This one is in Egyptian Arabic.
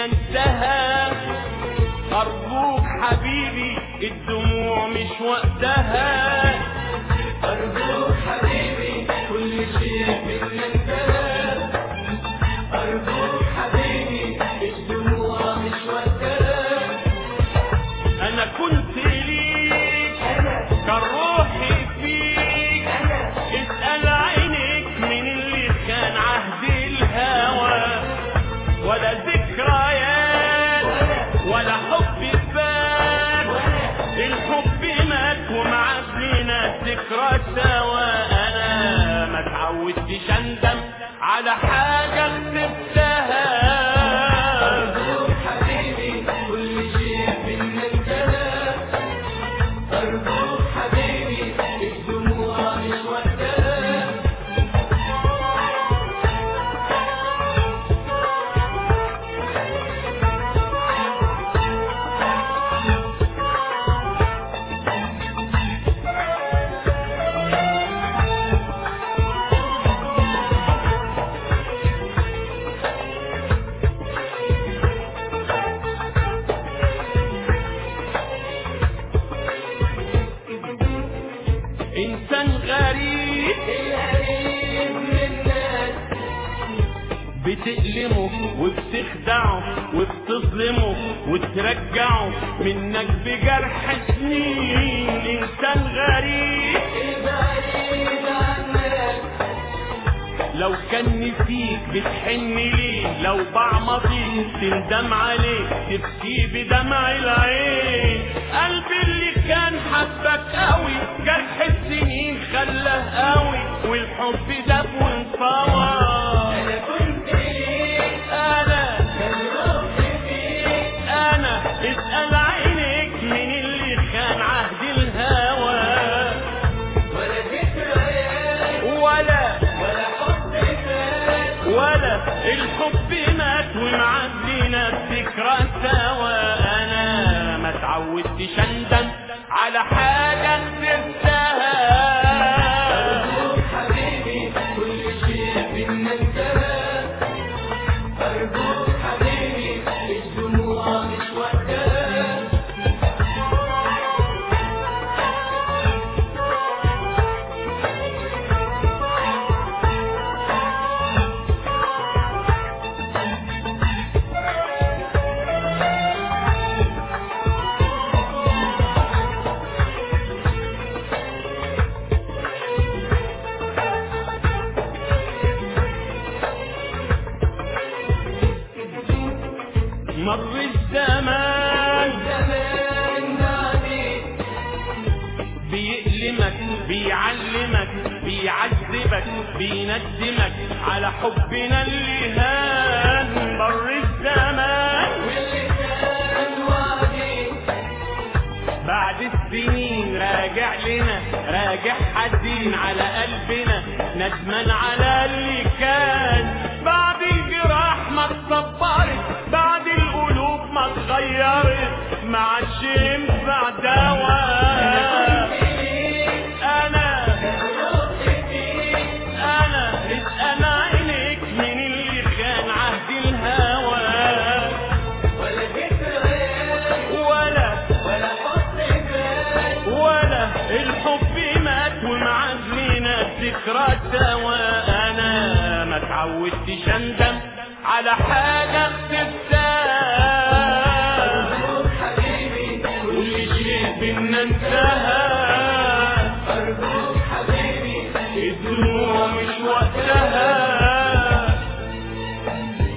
انتهى ارجوك حبيبي الدموع مش وقتها أرجوك حبيبي كل شيء منا انتهى أرجوك حبيبي الدموع مش وقتها انا كنت ليك كان روحي فيك اسأل عينيك من اللي كان عهد الهوى ولا ذكريات ولا حب فات الحب مات ومعدينا الذكرى سوا انا ما اتعودتش اندم على حاجة كسبتها أرجوك حبيبي كل شيء منا انتهى أرجوك حبيبي الدموع مش وقتها انسان غريب القريب منك بتألمه وبتخدعه وبتظلمه وترجعه منك بجرح سنين انسان غريب البعيد عنك لو كان نسيك بتحن ليه لو باع ماضيك تندم عليه تبكي بدمع العين قلبي اللي كان حبك قوي جرح السنين خلاه قوي والحب داب وانطوى أنا كنت ليك انا كان روحي فيك انا اسأل عينيك من اللي كان عهد الهوى ولا ذكريات ولا ولا حب فات ولا الحب مات ومعدينا الذكرى سوا انا ما اتعودتش اندم على حاجة سبتها أرجوك حبيبي كل شيء منا انتهى أرجوك حبيبي الدموع مش وقتها مر الزمان زمان بعدي بيألمك بيعلمك بيعذبك بيندمك على حبنا اللي هان مر الزمان واللي كان وعدي بعد السنين راجع لنا راجع حزين على قلبنا ندمان على اللي كان بعد الجراح ما اتصبرت بعد القلوب ما اتغيرت ما عادش ينفع دواء انا انا اسأل عينيك من اللي كان عهد الهوى ولا ذكريات ولا ولا حب فات ولا الحب مات ومعزلنا الذكرى سوا انا ما اتعودتش اندم على حاجة خسرتها أرجوك حبيبي كل شيء بينا انتهى أرجوك حبيبي الدموع مش وقتها